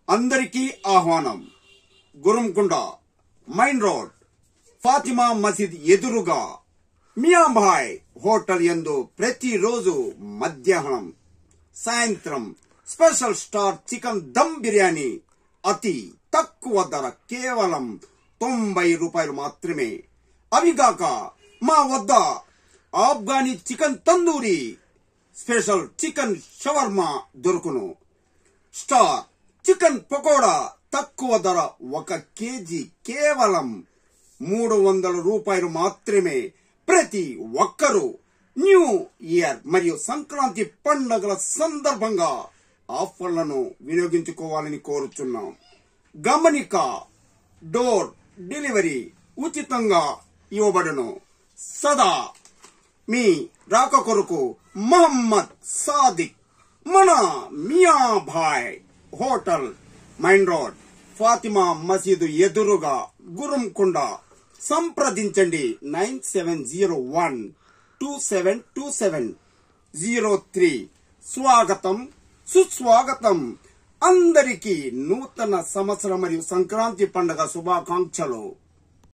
అందరికీ ఆహ్వానం Gurramkonda mine road Fatima మసీద్ ఎదురుగా మియాంభాయ్ హోటల్ యందు ప్రతిరోజు మధ్యాహ్నం సాయంత్రం special star chicken dum biryani అతి తక్కువ ధర కేవలం తొంభై రూపాయలు మాత్రమే అవిగాక మా వద్ద Afghani chicken tandoori special chicken shawarma దొరుకును స్టార్ చికెన్ పకోడా తక్కువ ధర ఒక కేజీ కేవలం మూడు వందల రూపాయలు మాత్రమే ప్రతి ఒక్కరూ న్యూ ఇయర్ మరియు సంక్రాంతి పండుగల సందర్భంగా ఆఫర్లను వినియోగించుకోవాలని కోరుచున్నాం గమనిక డోర్ డెలివరీ ఉచితంగా ఇవ్వబడును సదా మీ రాక కొరకు మహమ్మద్ సాదిక్ మన Miyabhai hotel main road Fatima మసీదు ఎదురుగా గురంకొండ సంప్రదించండి nine seven zero one two seven two seven zero three స్వాగతం సుస్వాగతం అందరికీ నూతన సంవత్సరం మరియు సంక్రాంతి పండుగ శుభాకాంక్షలు